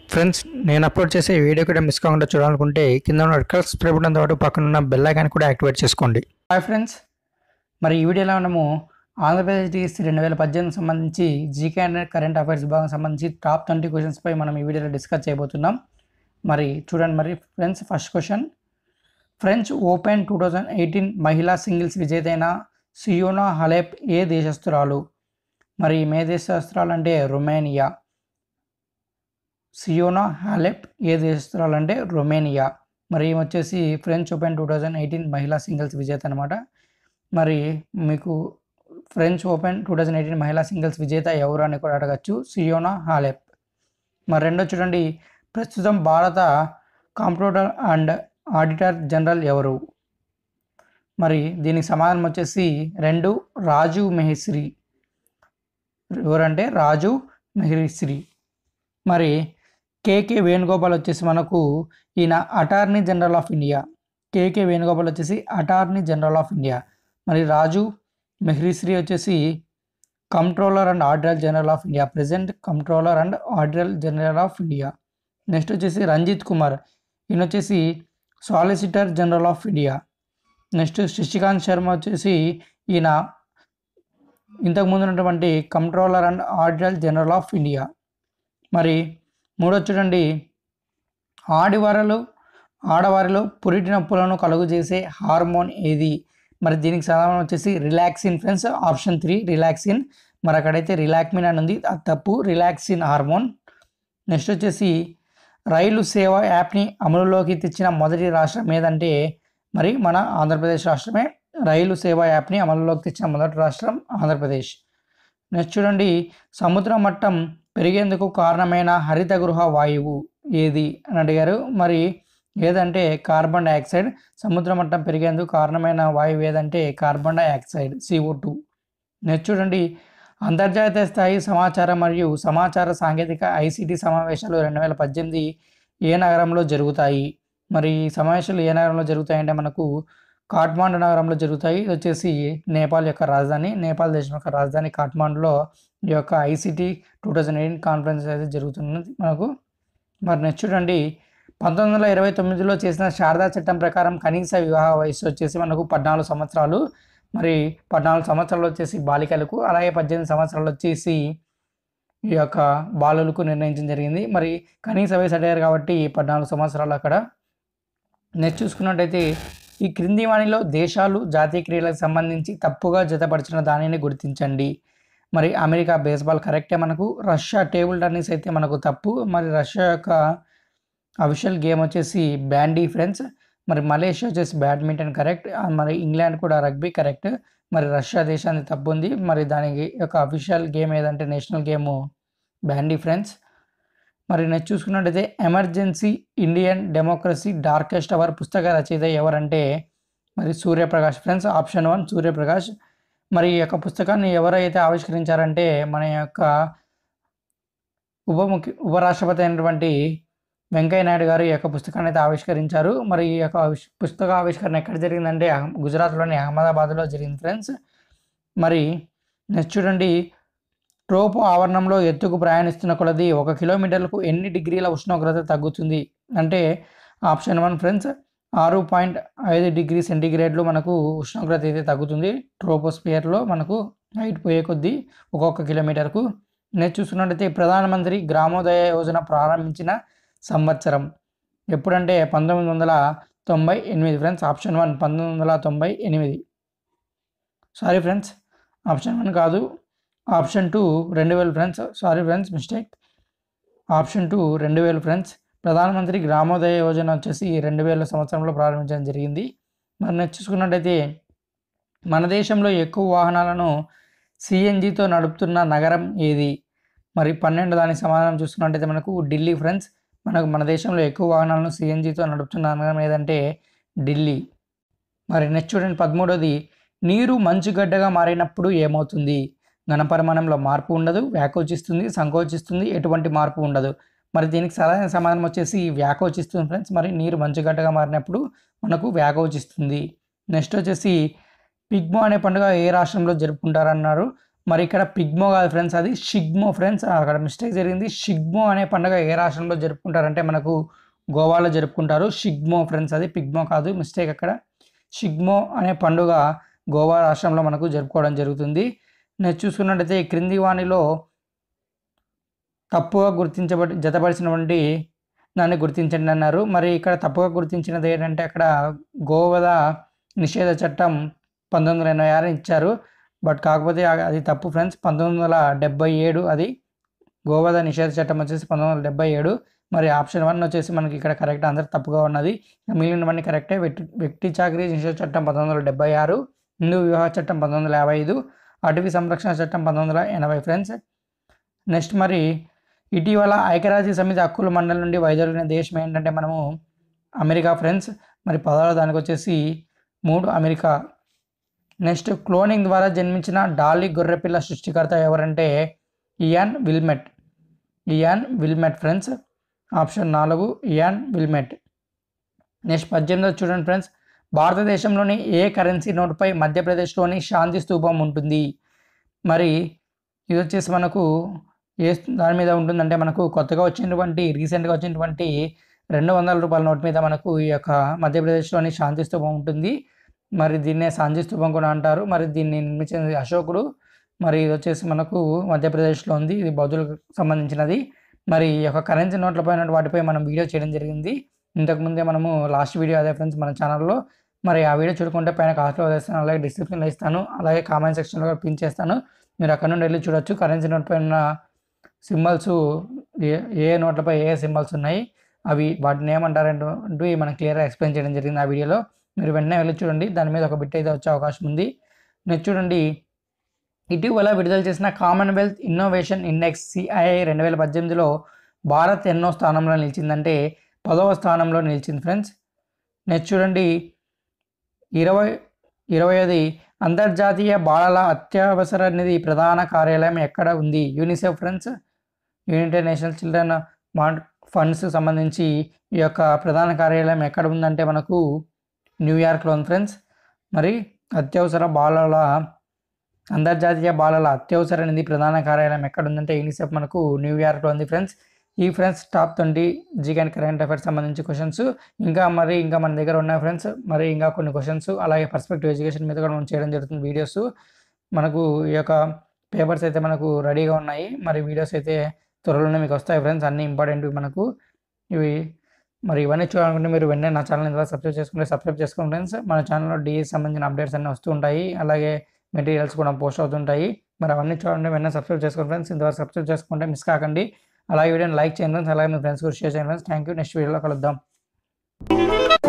friends నేను upload చేసే video కూడా మిస్ కాకుండా చూడాలనుకుంటే కింద ఉన్న రెడ్ కలర్ స్ప్రే బటన్ పాటు పక్కన ఉన్న బెల్ ఐకాన్ కూడా యాక్టివేట్ చేసుకోండి హాయ్ ఫ్రెండ్స్ మరి ఈ వీడియోలో మనము ఆంధ్రప్రదేశ్ డిఎస్సి రెండు వేల పద్దెనిమిది సంబంధించి జీకే అండ్ కరెంట్ అఫైర్స్ విభాగం సంబంధించి టాప్ ట్వంటీ క్వశ్చన్స్పై మనం ఈ వీడియోలో డిస్కస్ చేయబోతున్నాం మరి చూడండి మరి friends first question French Open two thousand eighteen మహిళా సింగిల్స్ విజేత అయిన సియోనా హలేప్ ఏ దేశస్తురాలు మరి ఈమె ఏ దేశస్తురాలు అంటే రొమేనియా సియోనా హాలెప్ ఏ దేశస్తురాలు అంటే రొమేనియా మరి ఈమె వచ్చేసి French Open two thousand eighteen మహిళా సింగిల్స్ విజేత అనమాట మరి మీకు French Open two thousand eighteen మహిళా సింగిల్స్ విజేత ఎవరు అని కూడా అడగచ్చు సియోనా హాలెప్ మరి రెండో చూడండి ప్రస్తుతం భారత కంప్యూటర్ అండ్ ఆడిటర్ జనరల్ ఎవరు మరి దీనికి సమాధానం వచ్చేసి రెండు రాజు మెహశ్రీ ఎవరంటే రాజు మెహశ్రీ మరి కేకే వేణుగోపాల్ వచ్చేసి మనకు ఈయన attorney general of India KK Venugopal వచ్చేసి అటార్నీ జనరల్ ఆఫ్ ఇండియా మరి రాజు మెహ్రీశ్రీ వచ్చేసి controller and auditor general of India present controller and auditor general of India next వచ్చేసి రంజిత్ కుమార్ ఈయన వచ్చేసి solicitor general of India next Shashikant Sharma వచ్చేసి ఈయన ఇంతకుముందు ఉన్నటువంటి controller and auditor general of India మరి మూడో చూడండి ఆడవారిలో ఆడవారిలో పురిటి నొప్పులను కలుగు చేసే హార్మోన్ ఏది మరి దీనికి సమాధానం వచ్చేసి relaxin friends option three relaxin మరి అక్కడైతే రిలాక్మిన్ అని ఉంది అది తప్పు రిలాక్సిన్ హార్మోన్ నెక్స్ట్ వచ్చేసి రైలు సేవ యాప్ని అమలులోకి తెచ్చిన మొదటి రాష్ట్రం ఏదంటే మరి మన ఆంధ్రప్రదేశ్ రాష్ట్రమే రైలు సేవ యాప్ని అమలులోకి తెచ్చిన మొదటి రాష్ట్రం ఆంధ్రప్రదేశ్ నెక్స్ట్ చూడండి సముద్ర మట్టం పెరిగేందుకు కారణమైన హరిత గృహ వాయువు ఏది అని అడిగారు మరి ఏదంటే కార్బన్ డైఆక్సైడ్ సముద్ర మట్టం పెరిగేందుకు కారణమైన వాయువు ఏదంటే carbon dioxide CO two next చూడండి అంతర్జాతీయ స్థాయి సమాచార మరియు సమాచార సాంకేతిక ఐసిటి సమావేశాలు రెండు వేల పద్దెనిమిది ఏ నగరంలో జరుగుతాయి మరి ఈ సమావేశాలు ఏ నగరంలో జరుగుతాయంటే మనకు కాఠ్మాండు నగరంలో జరుగుతాయి ఇది వచ్చేసి నేపాల్ యొక్క రాజధాని నేపాల్ దేశం యొక్క రాజధాని కాఠ్మాండులో ఈ యొక్క ICT two thousand eighteen conference అయితే జరుగుతున్నది మనకు మరి నెక్స్ట్ చూడండి పంతొమ్మిది వందల ఇరవై తొమ్మిదిలో చేసిన శారదా చట్టం ప్రకారం కనీస వివాహ వయసు వచ్చేసి మనకు పద్నాలుగు సంవత్సరాలు మరి పద్నాలుగు సంవత్సరాలు వచ్చేసి బాలికలకు అలాగే పద్దెనిమిది సంవత్సరాలు వచ్చేసి ఈ యొక్క బాలులకు నిర్ణయించడం జరిగింది మరి కనీస వయసు అడిగారు కాబట్టి పద్నాలుగు సంవత్సరాలు అక్కడ నెక్స్ట్ చూసుకున్నట్టయితే ఈ క్రింది వాణిలో దేశాలు జాతీయ క్రీడలకు సంబంధించి తప్పుగా జతపరిచిన దానిని గుర్తించండి మరి అమెరికా బేస్బాల్ కరెక్టే మనకు రష్యా టేబుల్ టెన్నిస్ అయితే మనకు తప్పు మరి రష్యా యొక్క అఫిషియల్ గేమ్ వచ్చేసి బ్యాండీ ఫ్రెండ్స్ మరి మలేషియా వచ్చేసి బ్యాడ్మింటన్ కరెక్ట్ మరి ఇంగ్లాండ్ కూడా రగ్బీ కరెక్ట్ మరి రష్యా దేశానికి తప్పు ఉంది మరి దానికి యొక్క అఫీషియల్ గేమ్ ఏదంటే నేషనల్ గేమ్ బ్యాండీ ఫ్రెండ్స్ మరి నెక్స్ట్ చూసుకున్నట్టయితే emergency Indian democracy darkest hour పుస్తక రచయిత ఎవరంటే మరి Suryaprakash friends option one Suryaprakash మరి ఈ యొక్క పుస్తకాన్ని ఎవరైతే ఆవిష్కరించారంటే మన యొక్క ఉప ముఖ్య ఉపరాష్ట్రపతి అయినటువంటి వెంకయ్య నాయుడు గారు ఈ యొక్క పుస్తకాన్ని అయితే ఆవిష్కరించారు మరి ఈ యొక్క ఆవిష్- పుస్తక ఆవిష్కరణ ఎక్కడ జరిగిందంటే అహ్- గుజరాత్లోని అహ్మదాబాద్లో జరిగింది ఫ్రెండ్స్ మరి నెక్స్ట్ చూడండి ట్రోపు ఆవరణంలో ఎత్తుకు ప్రయాణిస్తున్న కొలది ఒక కిలోమీటర్లకు ఎన్ని డిగ్రీల ఉష్ణోగ్రత తగ్గుతుంది అంటే ఆప్షన్ వన్ ఫ్రెండ్స్ ఆరు పాయింట్ ఐదు డిగ్రీ సెంటీగ్రేడ్లు మనకు ఉష్ణోగ్రత అయితే తగ్గుతుంది ట్రోపోస్పియర్లో మనకు హైట్ పోయే కొద్దీ ఒక్కొక్క కిలోమీటర్కు నెక్స్ట్ చూసుకున్నట్టయితే ప్రధానమంత్రి గ్రామోదయ యోజన ప్రారంభించిన సంవత్సరం ఎప్పుడంటే పంతొమ్మిది వందల తొంభై ఎనిమిది ఫ్రెండ్స్ ఆప్షన్ వన్ పంతొమ్మిది వందల తొంభై ఎనిమిది సారీ ఫ్రెండ్స్ ఆప్షన్ వన్ కాదు ఆప్షన్ టూ రెండు వేలు friends sorry friends mistake option two రెండు వేలు ఫ్రెండ్స్ ప్రధానమంత్రి గ్రామోదయ యోజన వచ్చేసి రెండు వేల సంవత్సరంలో ప్రారంభించడం జరిగింది మరి నెక్స్ట్ చూసుకున్నట్టయితే మన దేశంలో ఎక్కువ వాహనాలను సిఎన్జితో నడుపుతున్న నగరం ఏది మరి పన్నెండు దానికి సమాధానం చూసుకున్నట్టయితే మనకు ఢిల్లీ ఫ్రెండ్స్ మనకు మన దేశంలో ఎక్కువ వాహనాలను సిఎన్జితో నడుపుతున్న నగరం ఏదంటే ఢిల్లీ మరి నెక్స్ట్ చూడండి పదమూడోది నీరు మంచుగడ్డగా మారినప్పుడు ఏమవుతుంది ఘనపరిమాణంలో మార్పు ఉండదు వ్యాకోచిస్తుంది సంకోచిస్తుంది ఎటువంటి మార్పు ఉండదు మరి దీనికి సరైన సమాధానం వచ్చేసి వ్యాకోచిస్తుంది ఫ్రెండ్స్ మరి నీరు మంచుగడ్డగా మారినప్పుడు మనకు వ్యాకోచిస్తుంది నెక్స్ట్ వచ్చేసి పిగ్మో అనే పండుగ ఏ రాష్ట్రంలో జరుపుకుంటారన్నారు మరి ఇక్కడ పిగ్మో కాదు ఫ్రెండ్స్ అది షిగ్మో ఫ్రెండ్స్ అక్కడ మిస్టేక్ జరిగింది షిగ్మో అనే పండుగ ఏ రాష్ట్రంలో జరుపుకుంటారంటే మనకు గోవాలో జరుపుకుంటారు షిగ్మో ఫ్రెండ్స్ అది పిగ్మో కాదు మిస్టేక్ అక్కడ షిగ్మో అనే పండుగ గోవా రాష్ట్రంలో మనకు జరుపుకోవడం జరుగుతుంది నెక్స్ట్ చూసుకున్నట్టయితే ఈ క్రింది వాణిలో తప్పుగా గుర్తించబడి జతపరిచినటువంటి దాన్ని గుర్తించండి అన్నారు మరి ఇక్కడ తప్పుగా గుర్తించినది ఏంటంటే అక్కడ గోవద నిషేధ చట్టం పంతొమ్మిది వందల ఎనభై ఆరు ఇచ్చారు బట్ కాకపోతే ఆ- అది తప్పు ఫ్రెండ్స్ పంతొమ్మిది వందల డెబ్బై ఏడు అది గోవద నిషేధ చట్టం వచ్చేసి పంతొమ్మిది వందల డెబ్బై ఏడు మరి ఆప్షన్ వన్ వచ్చేసి మనకి ఇక్కడ కరెక్ట్ ఆన్సర్ తప్పుగా ఉన్నది మిగిలినవన్నీ కరెక్టే వ్యక్తి వ్యక్తి చాకరీ నిషేధ చట్టం పంతొమ్మిది వందల డెబ్బై ఆరు హిందూ వివాహ చట్టం పంతొమ్మిది వందల యాభై ఐదు అటవీ సంరక్షణ చట్టం పంతొమ్మిది వందల ఎనభై ఫ్రెండ్స్ నెక్స్ట్ మరి ఇటీవల ఐక్యరాజ్య సమితి హక్కుల మండలి నుండి వైదొలిగిన దేశం ఏంటంటే మనము అమెరికా ఫ్రెండ్స్ మరి పదహారో దానికి వచ్చేసి మూడు అమెరికా నెక్స్ట్ క్లోనింగ్ ద్వారా జన్మించిన డాలీ గొర్రెపిల్ల సృష్టికర్త ఎవరంటే Ian Wilmut Ian Wilmut friends option నాలుగు ఇయాన్ విల్మెట్ నెక్స్ట్ పద్దెనిమిది చూడండి ఫ్రెండ్స్ భారతదేశంలోని ఏ కరెన్సీ నోటుపై మధ్యప్రదేశ్లోని శాంతి స్తూపం ఉంటుంది మరి ఇది వచ్చేసి మనకు ఏ దాని మీద ఉంటుందంటే మనకు కొత్తగా వచ్చినటువంటి రీసెంట్గా వచ్చినటువంటి రెండు వందల రూపాయల నోట్ మీద మనకు ఈ యొక్క మధ్యప్రదేశ్లోని శాంతి స్తూపం ఉంటుంది మరి దీన్నే శాంతి స్తూపం కూడా అంటారు మరి దీన్ని నిర్మించింది అశోకుడు మరి ఇది వచ్చేసి మనకు మధ్యప్రదేశ్లో ఉంది ఇది బౌద్ధులకు సంబంధించినది మరి ఈ యొక్క కరెన్సీ నోట్లపై ఉన్న వాటిపై మనం వీడియో చేయడం జరిగింది ఇంతకుముందే మనము లాస్ట్ వీడియో అదే ఫ్రెండ్స్ మన ఛానల్లో మరి ఆ వీడియో చూడుకుంటే పైన కాస్ట్లో వేస్తాను అలాగే డిస్క్రిప్షన్లో ఇస్తాను అలాగే కామెంట్ సెక్షన్లో కూడా పిన్ చేస్తాను మీరు అక్కడ నుండి వెళ్ళి చూడొచ్చు కరెన్సీ నోట్ పై ఉన్న సింబల్స్ ఏ ఏ నోట్లపై ఏ సింబల్స్ ఉన్నాయి అవి వాటిని ఏమంటారంటూ అంటూ మనం క్లియర్గా ఎక్స్ప్లెయిన్ చేయడం జరిగింది ఆ వీడియోలో మీరు వెంటనే వెళ్ళి చూడండి దాని మీద ఒక బిట్ అయితే వచ్చే అవకాశం ఉంది నెక్స్ట్ చూడండి ఇటీవల విడుదల చేసిన కామన్వెల్త్ ఇన్నోవేషన్ ఇండెక్స్ సిఐఐ రెండు వేల పద్దెనిమిదిలో భారత్ ఎన్నో స్థానంలో నిలిచిందంటే పదవ స్థానంలో నిలిచింది ఫ్రెండ్స్ నెక్స్ట్ చూడండి ఇరవై ఇరవైది అంతర్జాతీయ బాలల అత్యవసర నిధి ప్రధాన కార్యాలయం ఎక్కడ ఉంది UNICEF friends United National Children man funds సంబంధించి ఈ యొక్క ప్రధాన కార్యాలయం ఎక్కడ ఉందంటే మనకు న్యూయార్క్లో ఉంది ఫ్రెండ్స్ మరి అత్యవసర బాలల అంతర్జాతీయ బాలల అత్యవసర నిధి ప్రధాన కార్యాలయం ఎక్కడ ఉందంటే యూనిసెఫ్ మనకు న్యూయార్క్లో ఉంది ఫ్రెండ్స్ ఈ friends top twenty GK and current affairs సంబంధించి క్వశ్చన్స్ ఇంకా మరి ఇంకా మన దగ్గర ఉన్నాయి ఫ్రెండ్స్ మరి ఇంకా కొన్ని క్వశ్చన్స్ అలాగే పర్స్పెక్టివ్ ఎడ్యుకేషన్ మీద కూడా మనం చేయడం జరుగుతుంది వీడియోస్ మనకు ఈ యొక్క పేపర్స్ అయితే మనకు రెడీగా ఉన్నాయి మరి వీడియోస్ అయితే త్వరలోనే మీకు వస్తాయి ఫ్రెండ్స్ అన్ని ఇంపార్టెంట్ మనకు ఇవి మరి ఇవన్నీ చూడాలనుకుంటే మీరు వెంటనే నా ఛానల్ ఇంతవరకు సబ్స్క్రైబ్ చేసుకుంటే సబ్స్క్రైబ్ చేసుకోండి ఫ్రెండ్స్ మన ఛానల్లో డిఎస్ సంబంధించిన అప్డేట్స్ అన్నీ వస్తూ ఉంటాయి అలాగే మెటీరియల్స్ కూడా పోస్ట్ అవుతుంటాయి మరి అవన్నీ చూడండి వెంటనే సబ్స్క్రైబ్ చేసుకోండి ఫ్రెండ్స్ ఇంతవరకు సబ్స్క్రైబ్ చేసుకుంటే మిస్ కాకండి అలాగే వీడియోని లైక్ చేయండి ఫ్రెండ్స్ అలాగే మీ ఫ్రెండ్స్ కూడా షేర్ చేయండి ఫ్రెండ్స్ థ్యాంక్ యూ నెక్స్ట్ వీడియోలో కలుద్దాం